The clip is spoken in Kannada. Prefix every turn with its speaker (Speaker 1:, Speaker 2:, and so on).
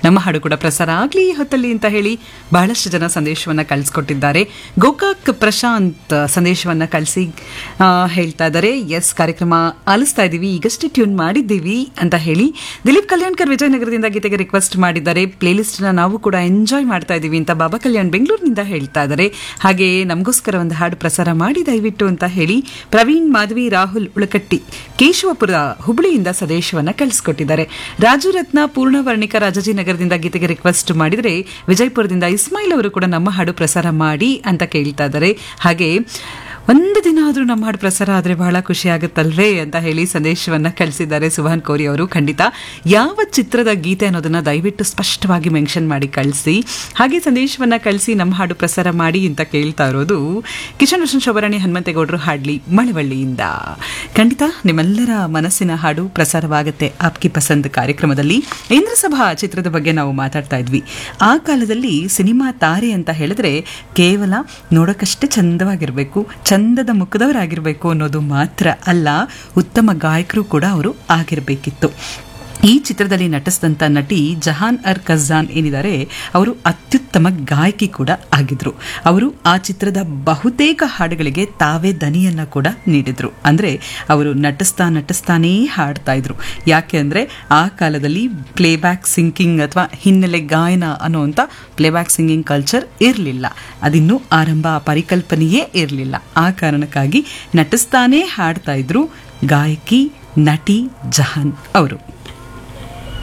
Speaker 1: ನಮ್ಮ ಹಾಡು ಕೂಡ ಪ್ರಸಾರ ಆಗಲಿ ಹೊತ್ತಲ್ಲಿ ಅಂತ ಹೇಳಿ ಬಹಳಷ್ಟು ಜನ ಸಂದೇಶವನ್ನ ಕಳಿಸ್ಕೊಟ್ಟಿದ್ದಾರೆ ಗೋಕಾಕ್ ಪ್ರಶಾಂತ್ ಸಂದೇಶವನ್ನ ಕಳಿಸಿ ಹೇಳ್ತಾ ಇದ್ದಾರೆ ಎಸ್ ಕಾರ್ಯಕ್ರಮ ಆಲಿಸ್ತಾ ಇದ್ದೀವಿ ಈಗಷ್ಟೇ ಟ್ಯೂನ್ ಮಾಡಿದ್ದೀವಿ ಅಂತ ಹೇಳಿ ದಿಲೀಪ್ ಕಲ್ಯಾಣ್ಕರ್ ವಿಜಯನಗರದಿಂದ ಗೀತೆಗೆ ರಿಕ್ವೆಸ್ಟ್ ಮಾಡಿದ್ದಾರೆ ಪ್ಲೇಲಿಸ್ಟ್ ನ ನಾವು ಕೂಡ ಎಂಜಾಯ್ ಮಾಡ್ತಾ ಇದ್ದೀವಿ ಅಂತ ಬಾಬಾ ಕಲ್ಯಾಣ್ ಬೆಂಗಳೂರಿನಿಂದ ಹೇಳ್ತಾ ಇದ್ದಾರೆ ಹಾಗೆ ನಮಗೋಸ್ಕರ ಒಂದು ಹಾಡು ಪ್ರಸಾರ ಮಾಡಿ ದಯವಿಟ್ಟು ಅಂತ ಹೇಳಿ ಪ್ರವೀಣ್ ಮಾಧವಿ ರಾಹುಲ್ ಉಳಕಟ್ಟಿ ಕೇಶವಪುರ ಹುಬ್ಳಿಯಿಂದ ಸಂದೇಶವನ್ನ ಕಳಿಸ್ಕೊಟ್ಟಿದ್ದಾರೆ ರಾಜು ರತ್ನ ಪೂರ್ಣವರ್ಣಿಕ ರಾಜಾಜಿನಗರದಿಂದ ಗೀತೆಗೆ ರಿಕ್ವೆಸ್ಟ್ ಮಾಡಿದರೆ ವಿಜಯಪುರದಿಂದ ಇಸ್ಮಾಯಿಲ್ ಅವರು ಕೂಡ ನಮ್ಮ ಹಾಡು ಪ್ರಸಾರ ಮಾಡಿ ಅಂತ ಕೇಳ್ತಾ ಇದ್ದಾರೆ ಹಾಗೆ ಒಂದು ದಿನ ಆದರೂ ನಮ್ಮ ಹಾಡು ಪ್ರಸಾರ ಆದರೆ ಬಹಳ ಖುಷಿ ಆಗುತ್ತಲ್ವೇ ಅಂತ ಹೇಳಿ ಸಂದೇಶವನ್ನ ಕಳಿಸಿದ್ದಾರೆ ಸುಭಾನ್ ಕೋರಿ ಅವರು ಖಂಡಿತ ಯಾವ ಚಿತ್ರದ ಗೀತೆ ಅನ್ನೋದನ್ನ ದಯವಿಟ್ಟು ಸ್ಪಷ್ಟವಾಗಿ ಮೆನ್ಷನ್ ಮಾಡಿ ಕಳಿಸಿ ಹಾಗೆ ಸಂದೇಶವನ್ನ ಕಳಿಸಿ ನಮ್ಮ ಹಾಡು ಪ್ರಸಾರ ಮಾಡಿ ಅಂತ ಕೇಳ್ತಾ ಇರೋದು ಕಿಶನ್ ರೋಷನ್ ಶೋಭರಾಣಿ ಹನುಮಂತೇಗೌಡರು ಹಾಡ್ಲಿ ಮಳವಳ್ಳಿಯಿಂದ ಖಂಡಿತ ನಿಮ್ಮೆಲ್ಲರ ಮನಸ್ಸಿನ ಹಾಡು ಪ್ರಸಾರವಾಗುತ್ತೆ ಆಪ್ಕಿ ಪಸಂದ್ ಕಾರ್ಯಕ್ರಮದಲ್ಲಿ ಇಂದ್ರಸಭಾ ಚಿತ್ರದ ಬಗ್ಗೆ ನಾವು ಮಾತಾಡ್ತಾ ಇದ್ವಿ ಆ ಕಾಲದಲ್ಲಿ ಸಿನಿಮಾ ತಾರೆ ಅಂತ ಹೇಳಿದ್ರೆ ಕೇವಲ ನೋಡೋಕಷ್ಟೇ ಚಂದವಾಗಿರಬೇಕು ಚಂದದ ಮುಖದವರಾಗಿರಬೇಕು ಅನ್ನೋದು ಮಾತ್ರ ಅಲ್ಲ ಉತ್ತಮ ಗಾಯಕರು ಕೂಡ ಅವರು ಆಗಿರಬೇಕಿತ್ತು ಈ ಚಿತ್ರದಲ್ಲಿ ನಟಿಸಿದಂಥ ನಟಿ ಜಹಾನ್ ಅರ್ ಕಜಾನ್ ಏನಿದ್ದಾರೆ ಅವರು ಅತ್ಯುತ್ತಮ ಗಾಯಕಿ ಕೂಡ ಆಗಿದ್ರು ಅವರು ಆ ಚಿತ್ರದ ಬಹುತೇಕ ಹಾಡುಗಳಿಗೆ ತಾವೇ ದನಿಯನ್ನ ಕೂಡ ನೀಡಿದ್ರು ಅಂದ್ರೆ ಅವರು ನಟಿಸ್ತಾ ನಟಿಸ್ತಾನೇ ಹಾಡ್ತಾ ಇದ್ರು ಯಾಕೆ ಅಂದ್ರೆ ಆ ಕಾಲದಲ್ಲಿ ಪ್ಲೇಬ್ಯಾಕ್ ಸಿಂಗಿಂಗ್ ಅಥವಾ ಹಿನ್ನೆಲೆ ಗಾಯನ ಅನ್ನುವಂಥ ಪ್ಲೇಬ್ಯಾಕ್ ಸಿಂಗಿಂಗ್ ಕಲ್ಚರ್ ಇರಲಿಲ್ಲ ಅದಿನ್ನೂ ಆರಂಭ ಆ ಪರಿಕಲ್ಪನೆಯೇ ಇರಲಿಲ್ಲ ಆ ಕಾರಣಕ್ಕಾಗಿ ನಟಿಸ್ತಾನೇ ಹಾಡ್ತಾ ಇದ್ರು ಗಾಯಕಿ ನಟಿ ಜಹಾನ್ ಅವರು